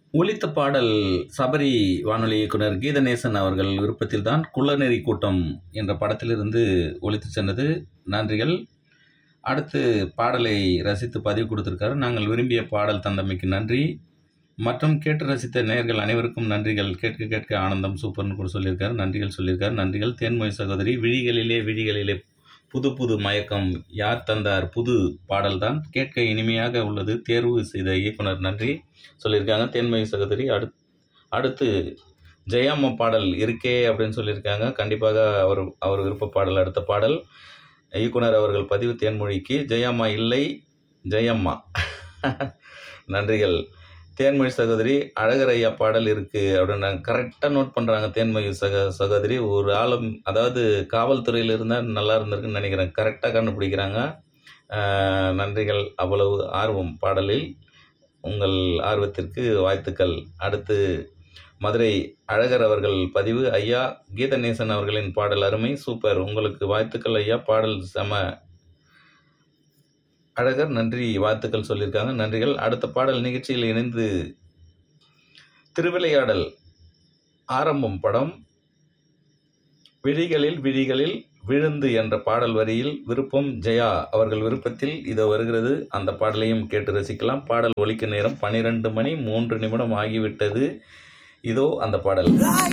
ஒலித்த பாடல் சபரி வானொலி இயக்குனர் கீதநேசன் அவர்கள் விருப்பத்தில் தான் குள்ளநெறி கூட்டம் என்ற படத்திலிருந்து ஒலித்து சென்றது நன்றிகள் அடுத்து பாடலை ரசித்து பதிவு கொடுத்திருக்காரு நாங்கள் விரும்பிய பாடல் தந்தமைக்கு நன்றி மற்றும் கேட்டு ரசித்த நேயர்கள் அனைவருக்கும் நன்றிகள் கேட்க கேட்க ஆனந்தம் சூப்பர்னு கூட சொல்லியிருக்காரு நன்றிகள் சொல்லியிருக்காரு நன்றிகள் தேன்மொழி சகோதரி விழிகளிலே விழிகளிலே புது புது மயக்கம் யார் தந்தார் புது பாடல் தான் கேட்க இனிமையாக உள்ளது தேர்வு செய்த இயக்குனர் நன்றி சொல்லியிருக்காங்க தேன்மொழி சகோதரி அடுத் அடுத்து ஜெயாம்மா பாடல் இருக்கே அப்படின்னு சொல்லியிருக்காங்க கண்டிப்பாக அவர் அவர் விருப்ப பாடல் அடுத்த பாடல் இயக்குனர் அவர்கள் பதிவு தேன்மொழிக்கு ஜெயம்மா இல்லை ஜெயம்மா நன்றிகள் தேன்மொழி சகோதரி அழகர் ஐயா பாடல் இருக்குது அப்படின்னு கரெக்டாக நோட் பண்ணுறாங்க தேன்மொழி சக சகோதரி ஒரு ஆளும் அதாவது காவல்துறையில் இருந்தால் நல்லா இருந்திருக்குன்னு நினைக்கிறேன் கரெக்டாக கண்டுபிடிக்கிறாங்க ஆஹ் நன்றிகள் அவ்வளவு ஆர்வம் பாடலில் உங்கள் ஆர்வத்திற்கு வாழ்த்துக்கள் அடுத்து மதுரை அழகர் அவர்கள் பதிவு ஐயா கீதநேசன் அவர்களின் பாடல் அருமை சூப்பர் உங்களுக்கு வாழ்த்துக்கள் ஐயா பாடல் செம அழகர் நன்றி வாழ்த்துக்கள் சொல்லியிருக்காங்க நன்றிகள் அடுத்த பாடல் நிகழ்ச்சியில் இணைந்து திருவிளையாடல் ஆரம்பம் படம் விழிகளில் விழிகளில் விழுந்து என்ற பாடல் வரியில் விருப்பம் ஜெயா அவர்கள் விருப்பத்தில் இதோ வருகிறது அந்த பாடலையும் கேட்டு ரசிக்கலாம் பாடல் ஒலிக்க நேரம் பன்னிரெண்டு மணி மூன்று நிமிடம் ஆகிவிட்டது இதோ அந்த பாடல்